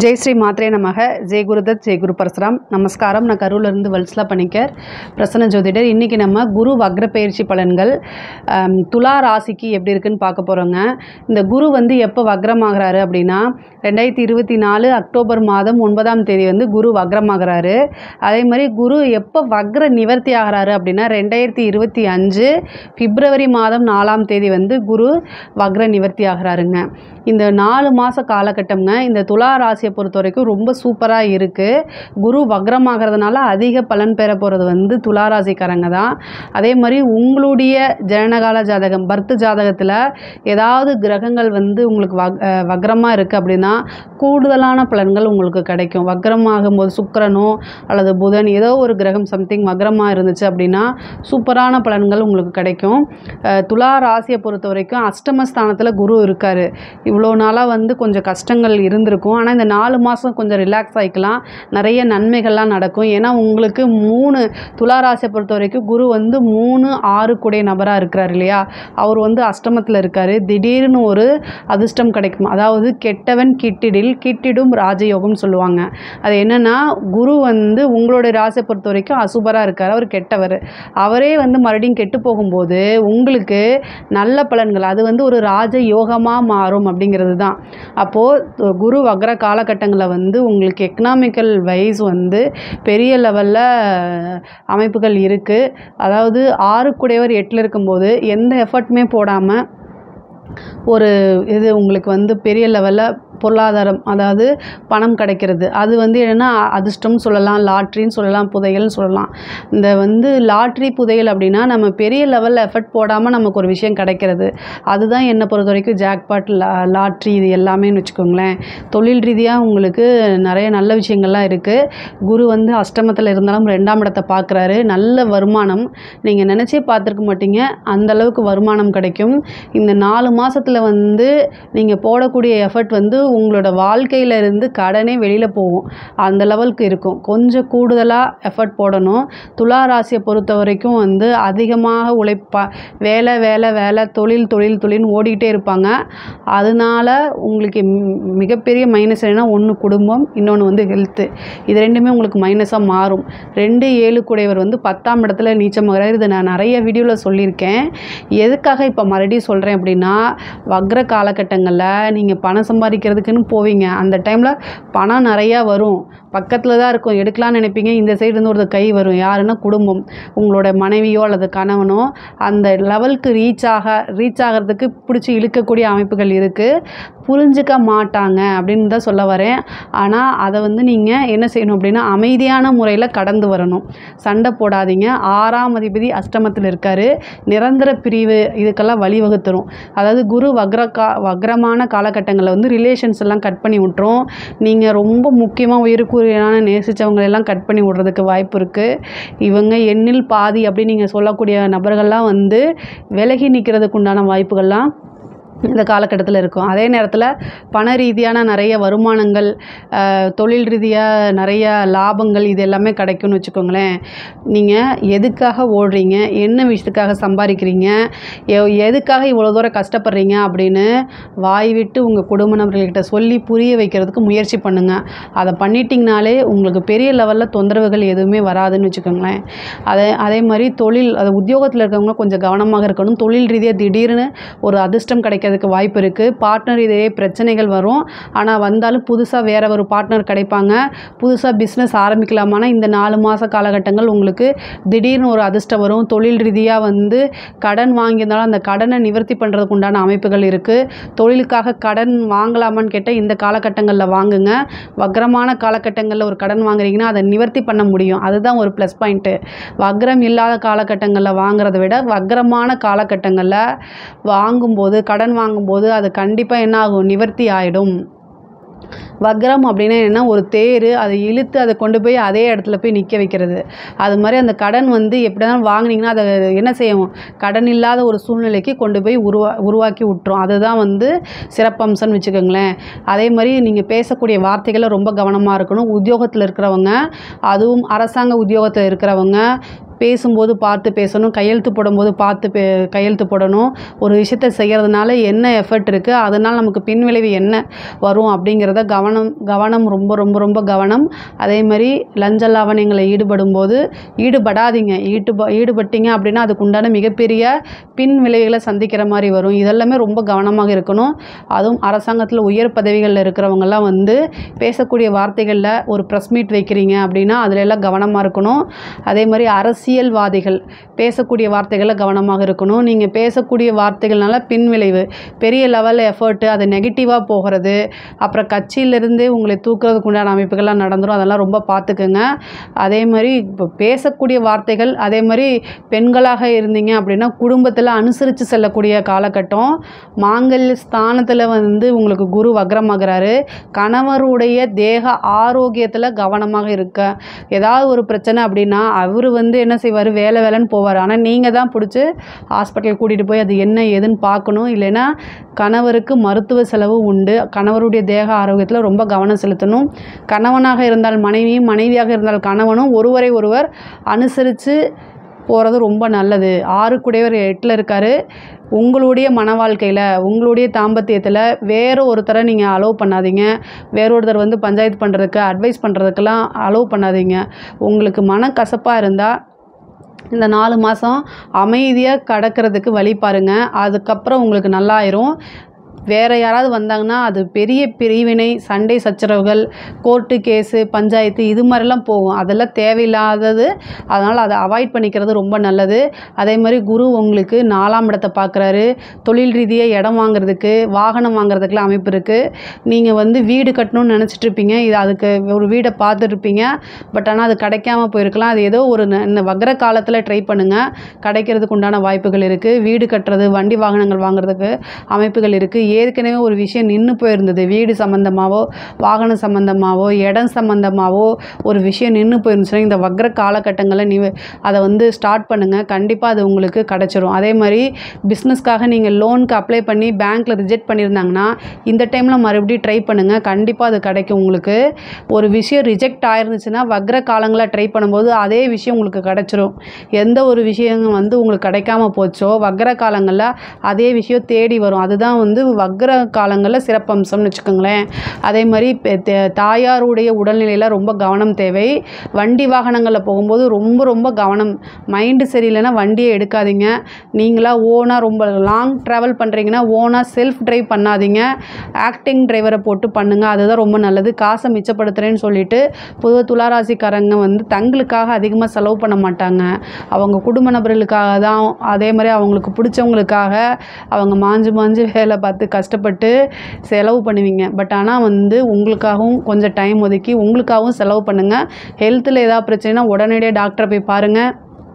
ஜெய் ஸ்ரீ மாத்ரே நமக ஜெய் குருதத் ஜெய் குரு பரசுராம் நமஸ்காரம் நான் கரூர்லேருந்து வல்சலா பணிக்கர் பிரசன்ன ஜோதிடர் இன்றைக்கி நம்ம குரு வக்ர பயிற்சி பலன்கள் ஆம், துலா ராசிக்கு எப்படி இருக்குன்னு பார்க்க போகிறோங்க இந்த குரு வந்து எப்போ வக்ரமாகிறாரு அப்படின்னா ரெண்டாயிரத்தி இருபத்தி நாலு அக்டோபர் மாதம் ஒன்பதாம் தேதி வந்து குரு வக்ரமாகிறாரு அதே மாதிரி குரு எப்போ வக்ர நிவர்த்தி ஆகிறாரு அப்படின்னா ரெண்டாயிரத்தி இருபத்தி அஞ்சு பிப்ரவரி மாதம் நாலாம் தேதி வந்து குரு வக்ர நிவர்த்தி ஆகிறாருங்க இந்த நாலு மாத காலகட்டம்ங்க இந்த துலா ராசியை பொறுத்த வரைக்கும் ரொம்ப சூப்பராக இருக்குது குரு வக்ரமாகிறதுனால அதிக பலன் பெற போகிறது வந்து துலா ராசிக்காரங்க தான் அதே மாதிரி உங்களுடைய ஜனனகால ஜாதகம் பர்த் ஜாதகத்தில் ஏதாவது கிரகங்கள் வந்து உங்களுக்கு வக் வக்ரமாக இருக்குது அப்படின்னா கூடுதலான பலன்கள் உங்களுக்கு கிடைக்கும் வக்ரமாகும்போது சுக்கிரனோ அல்லது புதன் ஏதோ ஒரு கிரகம் சம்திங் வக்ரமாக இருந்துச்சு அப்படின்னா சூப்பரான பலன்கள் உங்களுக்கு கிடைக்கும் அஹ் துலா ராசியை பொறுத்த வரைக்கும் அஷ்டமஸ்தானத்தில் குரு இருக்கார் இவ்வளோ நாளாக வந்து கொஞ்சம் கஷ்டங்கள் இருந்திருக்கும் ஆனால் இந்த நாலு மாதம் கொஞ்சம் ரிலாக்ஸ் ஆகிக்கலாம் நிறைய நன்மைகள்லாம் நடக்கும் ஏன்னா உங்களுக்கு மூணு துலா ராசியை பொறுத்த வரைக்கும் குரு வந்து மூணு ஆறு கூடிய நபராக இருக்கிறார் இல்லையா அவர் வந்து அஷ்டமத்தில் இருக்கார் திடீர்னு ஒரு அதிர்ஷ்டம் கிடைக்கும் அதாவது கெட்டவன் கிட்டிடில் கிட்டிடும் ராஜயோகம்னு சொல்லுவாங்க அது என்னென்னா குரு வந்து உங்களுடைய ராசியை பொறுத்த வரைக்கும் அசுபராக இருக்கார் அவர் கெட்டவர் அவரே வந்து மறுபடியும் கெட்டு போகும்போது உங்களுக்கு நல்ல பலன்கள் அது வந்து ஒரு ராஜ யோகமாக மாறும் அப்படிங்கிறது தான் அப்போது குரு வக்ர காலகட்டங்களில் வந்து உங்களுக்கு எக்கனாமிக்கல் வைஸ் வந்து பெரிய லெவலில் அமைப்புகள் இருக்குது அதாவது ஆறுக்குடையவர் எட்டில் இருக்கும்போது எந்த எஃபர்ட்டுமே போடாமல் ஒரு இது உங்களுக்கு வந்து பெரிய லெவலில் பொருளாதாரம் அதாவது பணம் கிடைக்கிறது அது வந்து என்னென்னா அதிர்ஷ்டம்னு சொல்லலாம் லாட்ரின்னு சொல்லலாம் புதையல்னு சொல்லலாம் இந்த வந்து லாட்ரி புதையல் அப்படின்னா நம்ம பெரிய லெவலில் எஃபர்ட் போடாமல் நமக்கு ஒரு விஷயம் கிடைக்கிறது அதுதான் என்னை பொறுத்த வரைக்கும் ஜாக்பாட் லா லாட்ரி இது எல்லாமேன்னு வச்சுக்கோங்களேன் தொழில் ரீதியாக உங்களுக்கு நிறைய நல்ல விஷயங்கள்லாம் இருக்குது குரு வந்து அஷ்டமத்தில் இருந்தாலும் ரெண்டாம் இடத்தை பார்க்குறாரு நல்ல வருமானம் நீங்கள் நினச்சே பார்த்துருக்க மாட்டீங்க அந்த அளவுக்கு வருமானம் கிடைக்கும் இந்த நாலு மாசத்துல வந்து நீங்கள் போடக்கூடிய எஃபர்ட் வந்து உங்களோட வாழ்க்கையில இருந்து கடனே வெளியில் போகும் அந்த லெவலுக்கு இருக்கும் கொஞ்சம் கூடுதலாக எஃபர்ட் போடணும் துலா ராசியை பொறுத்த வரைக்கும் வந்து அதிகமாக உழைப்பா வேலை வேலை வேலை தொழில் தொழில் தொழில்னு ஓடிக்கிட்டே இருப்பாங்க அதனால உங்களுக்கு மி- மிகப்பெரிய மைனஸ் என்னன்னா ஒன்று குடும்பம் இன்னொன்று வந்து ஹெல்த்து இது ரெண்டுமே உங்களுக்கு மைனஸாக மாறும் ரெண்டு ஏழு கூடையவர் வந்து பத்தாம் இடத்துல நீச்சமாகிறார் இதை நான் நிறைய வீடியோவில் சொல்லியிருக்கேன் எதுக்காக இப்போ மறுபடியும் சொல்கிறேன் அப்படின்னா வக்ர காலகட்டங்களில் நீங்கள் பணம் சம்பாதிக்கிறதுக்குன்னு போவீங்க அந்த டைமில் பணம் நிறையா வரும் பக்கத்தில் தான் இருக்கும் எடுக்கலாம்னு நினைப்பீங்க இந்த சைடு இருந்து ஒரு கை வரும் யாருன்னா குடும்பம் உங்களோட மனைவியோ அல்லது கணவனோ அந்த லெவலுக்கு ரீச் ஆக ரீச் ஆகிறதுக்கு பிடிச்சி இழுக்கக்கூடிய அமைப்புகள் இருக்குது புரிஞ்சுக்க மாட்டாங்க அப்படின்னு தான் சொல்ல வரேன் ஆனால் அதை வந்து நீங்கள் என்ன செய்யணும் அப்படின்னா அமைதியான முறையில் கடந்து வரணும் சண்டை போடாதீங்க ஆறாம் அதிபதி அஷ்டமத்தில் இருக்கார் நிரந்தர பிரிவு இதுக்கெல்லாம் வழிவகுத்துரும் அதாவது குரு வக்ர கா வக்ரமான காலகட்டங்களில் வந்து ரிலேஷன்ஸ் எல்லாம் கட் பண்ணி விட்டுரும் நீங்கள் ரொம்ப முக்கியமாக உயிருக்குரியான நேசித்தவங்க எல்லாம் கட் பண்ணி விடுறதுக்கு வாய்ப்பு இருக்குது இவங்க எண்ணில் பாதி அப்படின்னு நீங்கள் சொல்லக்கூடிய நபர்கள்லாம் வந்து விலகி நிற்கிறதுக்கு உண்டான வாய்ப்புகள்லாம் இந்த காலகட்டத்தில் இருக்கும் அதே நேரத்தில் பண ரீதியான நிறைய வருமானங்கள் அஹ், தொழில் ரீதியாக நிறைய லாபங்கள் இது எல்லாமே கிடைக்கும்னு வச்சுக்கோங்களேன் நீங்கள் எதுக்காக ஓடுறீங்க என்ன விஷயத்துக்காக சம்பாதிக்கிறீங்க எ- எதுக்காக இவ்வளோ தூரம் கஷ்டப்படுறீங்க அப்படின்னு வாய் விட்டு உங்கள் குடும்ப நபர்கள்கிட்ட சொல்லி புரிய வைக்கிறதுக்கு முயற்சி பண்ணுங்கள் அதை பண்ணிட்டீங்கனாலே உங்களுக்கு பெரிய லெவலில் தொந்தரவுகள் எதுவுமே வராதுன்னு வச்சுக்கோங்களேன் அதே அதே மாதிரி தொழில் அது உத்தியோகத்தில் இருக்கவங்க கொஞ்சம் கவனமாக இருக்கணும் தொழில் ரீதியாக திடீர்னு ஒரு அதிர்ஷ்டம் கிடைக்கிறதுக்கு வாய்ப்பு இருக்குது பார்ட்னர் இதே பிரச்சனைகள் வரும் ஆனால் வந்தாலும் புதுசாக வேற ஒரு பார்ட்னர் கிடைப்பாங்க புதுசாக பிஸ்னஸ் ஆரம்பிக்கலாமான்னா இந்த நாலு மாத காலகட்டங்கள் உங்களுக்கு திடீர்னு ஒரு அதிர்ஷ்டம் வரும் தொழில் ரீதியாக வந்து கடன் வாங்கியிருந்தாலும் அந்த கடனை நிவர்த்தி பண்ணுறதுக்கு உண்டான அமைப்புகள் இருக்குது தொழிலுக்காக கடன் வாங்கலாமான்னு கேட்டால் இந்த காலகட்டங்களில் வாங்குங்க வக்ரமான காலகட்டங்களில் ஒரு கடன் வாங்குறீங்கன்னா அதை நிவர்த்தி பண்ண முடியும் அதுதான் ஒரு ப்ளஸ் பாயிண்ட்டு வக்ரம் இல்லாத காலகட்டங்களில் வாங்குறதை விட வக்ரமான காலகட்டங்களில் வாங்கும்போது கடன் வாங்கும்போது அது கண்டிப்பாக என்ன ஆகும் நிவர்த்தி ஆகிடும் வக்ரம் அப்படின்னா என்ன ஒரு தேர் அதை இழுத்து அதை கொண்டு போய் அதே இடத்துல போய் நிற்க வைக்கிறது அது மாதிரி அந்த கடன் வந்து எப்படினாலும் வாங்குனீங்கன்னா அதை என்ன செய்யும் கடன் இல்லாத ஒரு சூழ்நிலைக்கு கொண்டு போய் உருவா உருவாக்கி விட்டுரும் அதுதான் வந்து சிறப்பம்சம்னு வச்சுக்கோங்களேன் அதே மாதிரி நீங்கள் பேசக்கூடிய வார்த்தைகளை ரொம்ப கவனமாக இருக்கணும் உத்தியோகத்தில் இருக்கிறவங்க அதுவும் அரசாங்க உத்தியோகத்தில் இருக்கிறவங்க பேசும்போது பார்த்து பேசணும் கையெழுத்து போடும்போது பார்த்து பே கையெழுத்து போடணும் ஒரு விஷயத்தை செய்கிறதுனால என்ன எஃபர்ட் இருக்குது அதனால் நமக்கு பின்விளைவு என்ன வரும் அப்படிங்கிறத கவனம் கவனம் ரொம்ப ரொம்ப ரொம்ப கவனம் அதே மாதிரி லஞ்ச லாவணியங்களை ஈடுபடும் போது ஈடுபடாதீங்க ஈடுப ஈடுபட்டீங்க அப்படின்னா அதுக்கு உண்டான மிகப்பெரிய பின் விளைவுகளை சந்திக்கிற மாதிரி வரும் இதெல்லாமே ரொம்ப கவனமாக இருக்கணும் அதுவும் அரசாங்கத்தில் உயர் பதவிகளில் இருக்கிறவங்கெல்லாம் வந்து பேசக்கூடிய வார்த்தைகளில் ஒரு ப்ரெஸ் மீட் வைக்கிறீங்க அப்படின்னா அதில் எல்லாம் கவனமாக இருக்கணும் அதே மாதிரி அரசியல்வாதிகள் பேசக்கூடிய வார்த்தைகளில் கவனமாக இருக்கணும் நீங்கள் பேசக்கூடிய வார்த்தைகள்னால பின்விளைவு பெரிய லெவலில் எஃபர்ட்டு அது நெகட்டிவாக போகிறது அப்புறம் கட்சியிலேருந்தே உங்களை தூக்குறதுக்கு உண்டான அமைப்புகள்லாம் நடந்துடும் அதெல்லாம் ரொம்ப பார்த்துக்குங்க அதே மாதிரி இப்போ பேசக்கூடிய வார்த்தைகள் அதே மாதிரி பெண்களாக இருந்தீங்க அப்படின்னா குடும்பத்தில் அனுசரித்து செல்லக்கூடிய காலகட்டம் மாங்கல்ய ஸ்தானத்தில் வந்து உங்களுக்கு குரு வக்ரமாகிறாரு கணவருடைய தேக ஆரோக்கியத்தில் கவனமாக இருக்க ஏதாவது ஒரு பிரச்சனை அப்படின்னா அவர் வந்து என்ன செய்வார் வேலை வேலைன்னு போவார் ஆனால் நீங்கள் தான் பிடிச்சி ஹாஸ்பிட்டல் கூட்டிகிட்டு போய் அது என்ன ஏதுன்னு பார்க்கணும் இல்லைன்னா கணவருக்கு மருத்துவ செலவு உண்டு கணவருடைய தேக ஆரோக்கியத்தில் ரொம்ப கவனம் செலுத்தணும் கணவனாக இருந்தால் மனைவியும் மனைவியாக இருந்தால் கணவனும் ஒருவரை ஒருவர் அனுசரித்து போகிறது ரொம்ப நல்லது ஆறு குடையவர் எட்டில் இருக்கார் உங்களுடைய மன வாழ்க்கையில் உங்களுடைய தாம்பத்தியத்தில் வேற ஒருத்தரை நீங்கள் அலோவ் பண்ணாதீங்க வேற ஒருத்தர் வந்து பஞ்சாயத்து பண்ணுறதுக்கு அட்வைஸ் பண்ணுறதுக்கெல்லாம் அலோவ் பண்ணாதீங்க உங்களுக்கு மனக்கசப்பாக இருந்தால் இந்த நாலு மாதம் அமைதியாக கடக்கிறதுக்கு வழி பாருங்கள் அதுக்கப்புறம் உங்களுக்கு நல்லாயிரும் வேறு யாராவது வந்தாங்கன்னா அது பெரிய பிரிவினை சண்டை சச்சரவுகள் கோர்ட்டு கேஸு பஞ்சாயத்து இது மாதிரிலாம் போகும் அதெல்லாம் தேவையில்லாதது அதனால் அதை அவாய்ட் பண்ணிக்கிறது ரொம்ப நல்லது அதே மாதிரி குரு உங்களுக்கு நாலாம் இடத்தை பார்க்குறாரு தொழில் ரீதியாக இடம் வாங்குறதுக்கு வாகனம் வாங்குறதுக்குலாம் அமைப்பு இருக்குது நீங்கள் வந்து வீடு கட்டணும்னு நினச்சிட்டு இருப்பீங்க இது அதுக்கு ஒரு வீடை பார்த்துட்ருப்பீங்க பட் ஆனால் அது கிடைக்காம போயிருக்கலாம் அது ஏதோ ஒரு ந- இந்த வக்ர காலத்தில் ட்ரை பண்ணுங்கள் கிடைக்கிறதுக்கு உண்டான வாய்ப்புகள் இருக்குது வீடு கட்டுறது வண்டி வாகனங்கள் வாங்குறதுக்கு அமைப்புகள் இருக்குது ஏற்கனவே ஒரு விஷயம் நின்று போயிருந்தது வீடு சம்மந்தமாவோ வாகனம் சம்மந்தமாவோ இடம் சம்மந்தமாவோ ஒரு விஷயம் நின்று போயிருந்துச்சுன்னா இந்த வக்ர காலகட்டங்களில் நீ அதை வந்து ஸ்டார்ட் பண்ணுங்கள் கண்டிப்பாக அது உங்களுக்கு கிடச்சிரும் அதே மாதிரி பிஸ்னஸ்க்காக நீங்கள் லோனுக்கு அப்ளை பண்ணி பேங்க்கில் ரிஜெக்ட் பண்ணியிருந்தாங்கன்னா இந்த டைமில் மறுபடியும் ட்ரை பண்ணுங்கள் கண்டிப்பாக அது கிடைக்கும் உங்களுக்கு ஒரு விஷயம் ரிஜெக்ட் ஆயிருந்துச்சுன்னா வக்ர காலங்களில் ட்ரை பண்ணும்போது அதே விஷயம் உங்களுக்கு கிடச்சிரும் எந்த ஒரு விஷயம் வந்து உங்களுக்கு கிடைக்காம போச்சோ வக்ர காலங்களில் அதே விஷயம் தேடி வரும் அதுதான் வந்து வக்ர காலங்களில் சிறப்பம்சம்னு வச்சுக்கோங்களேன் அதே மாதிரி பெ- தே- தாயாருடைய உடல்நிலையில் ரொம்ப கவனம் தேவை வண்டி வாகனங்களில் போகும்போது ரொம்ப ரொம்ப கவனம் மைண்டு சரியில்லைன்னா வண்டியை எடுக்காதீங்க நீங்களா ஓனாக ரொம்ப லாங் ட்ராவல் பண்ணுறீங்கன்னா ஓனாக செல்ஃப் டிரைவ் பண்ணாதீங்க ஆக்டிங் டிரைவரை போட்டு பண்ணுங்கள் அதுதான் ரொம்ப நல்லது காசை மிச்சப்படுத்துகிறேன்னு சொல்லிட்டு பொதுவாக துளாராசிக்காரங்க வந்து தங்களுக்காக அதிகமாக செலவு பண்ண மாட்டாங்க அவங்க குடும்ப நபர்களுக்காக தான் அதே மாதிரி அவங்களுக்கு பிடிச்சவங்களுக்காக அவங்க மாஞ்சு மாஞ்சு வேலை பார்த்து கஷ்டப்பட்டு செலவு பண்ணுவீங்க பட் ஆனால் வந்து உங்களுக்காகவும் கொஞ்சம் டைம் ஒதுக்கி உங்களுக்காகவும் செலவு பண்ணுங்கள் ஹெல்த்தில் ஏதாவது பிரச்சனைனா உடனடியாக டாக்டரை போய் பாருங்கள்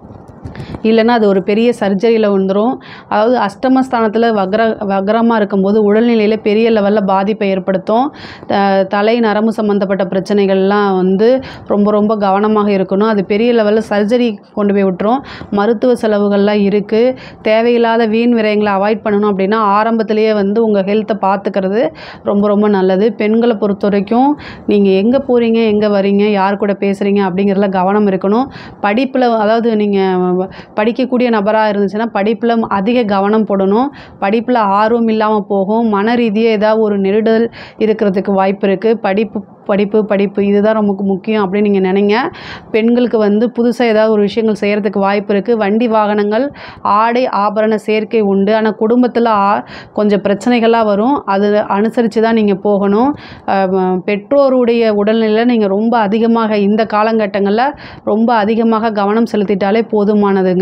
இல்லைன்னா அது ஒரு பெரிய சர்ஜரியில் வந்துடும் அதாவது அஷ்டமஸ்தானத்தில் வக்ர வக்ரமாக இருக்கும்போது உடல்நிலையில் பெரிய லெவலில் பாதிப்பை ஏற்படுத்தும் த- தலை நரம்பு சம்மந்தப்பட்ட பிரச்சனைகள்லாம் வந்து ரொம்ப ரொம்ப கவனமாக இருக்கணும் அது பெரிய லெவலில் சர்ஜரி கொண்டு போய் விட்டுரும் மருத்துவ செலவுகள்லாம் இருக்குது தேவையில்லாத வீண் விரயங்களை அவாய்ட் பண்ணணும் அப்படின்னா ஆரம்பத்திலேயே வந்து உங்கள் ஹெல்த்தை பார்த்துக்கிறது ரொம்ப ரொம்ப நல்லது பெண்களை பொறுத்த வரைக்கும் நீங்கள் எங்கே போகிறீங்க எங்கே வரீங்க யார் கூட பேசுகிறீங்க அப்படிங்கிறதுல கவனம் இருக்கணும் படிப்பில் அதாவது நீங்கள் படிக்கக்கூடிய நபராக இருந்துச்சுன்னா படிப்பில் அதிக கவனம் போடணும் படிப்பில் ஆர்வம் இல்லாமல் போகும் மன ரீதியாக ஏதாவது ஒரு நெருடல் இருக்கிறதுக்கு வாய்ப்பு இருக்குது படிப்பு படிப்பு படிப்பு இதுதான் ரொம்ப முக்கியம் அப்படின்னு நீங்கள் நினைங்க பெண்களுக்கு வந்து புதுசாக ஏதாவது ஒரு விஷயங்கள் செய்கிறதுக்கு வாய்ப்பு இருக்குது வண்டி வாகனங்கள் ஆடை ஆபரண சேர்க்கை உண்டு ஆனால் குடும்பத்தில் ஆ கொஞ்சம் பிரச்சனைகள்லாம் வரும் அது அனுசரித்து தான் நீங்கள் போகணும் அஹ் பெற்றோருடைய உடல்நிலையில் நீங்கள் ரொம்ப அதிகமாக இந்த காலகட்டங்களில் ரொம்ப அதிகமாக கவனம் செலுத்திட்டாலே போதுமானதுங்க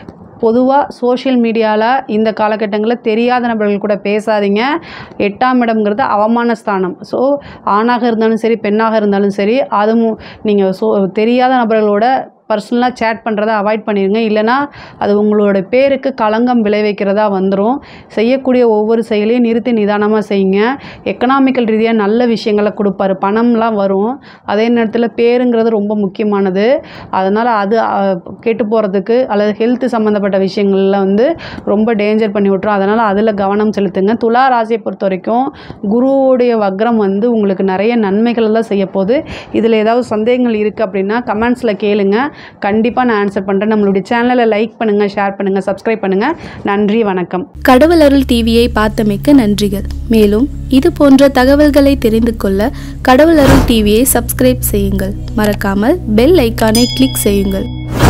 பொதுவாக சோஷியல் மீடியாவில் இந்த காலகட்டங்களில் தெரியாத நபர்கள் கூட பேசாதீங்க எட்டாம் இடம்ங்கிறது அவமான ஸ்தானம் ஸோ ஆணாக இருந்தாலும் சரி பெண்ணாக இருந்தாலும் சரி அதுவும் நீங்கள் சோ தெரியாத நபர்களோட பர்சனலாக சேட் பண்ணுறதை அவாய்ட் பண்ணிடுங்க இல்லைனா அது உங்களோட பேருக்கு களங்கம் விளைவிக்கிறதா வந்துடும் செய்யக்கூடிய ஒவ்வொரு செயலையும் நிறுத்தி நிதானமாக செய்யுங்க எக்கனாமிக்கல் ரீதியாக நல்ல விஷயங்களை கொடுப்பாரு பணம்லாம் வரும் அதே நேரத்தில் பேருங்கிறது ரொம்ப முக்கியமானது அதனால் அது அஹ், கெட்டு போகிறதுக்கு அல்லது ஹெல்த் சம்மந்தப்பட்ட விஷயங்கள்ல வந்து ரொம்ப டேஞ்சர் பண்ணி விட்டுரும் அதனால் அதில் கவனம் செலுத்துங்க துலா ராசியை பொறுத்த வரைக்கும் குருவுடைய வக்ரம் வந்து உங்களுக்கு நிறைய நன்மைகள் எல்லாம் செய்ய போகுது இதில் ஏதாவது சந்தேகங்கள் இருக்குது அப்படின்னா கமெண்ட்ஸில் கேளுங்க கண்டிப்பாக நான் ஆன்சர் பண்ணுறேன் நம்மளுடைய சேனலை லைக் பண்ணுங்கள் ஷேர் பண்ணுங்கள் சப்ஸ்கிரைப் பண்ணுங்கள் நன்றி வணக்கம் கடவுள் அருள் டிவியை பார்த்தமைக்க நன்றிகள் மேலும் இது போன்ற தகவல்களை தெரிந்து கொள்ள கடவுள் அருள் டிவியை சப்ஸ்கிரைப் செய்யுங்கள் மறக்காமல் பெல் ஐக்கானை கிளிக் செய்யுங்கள்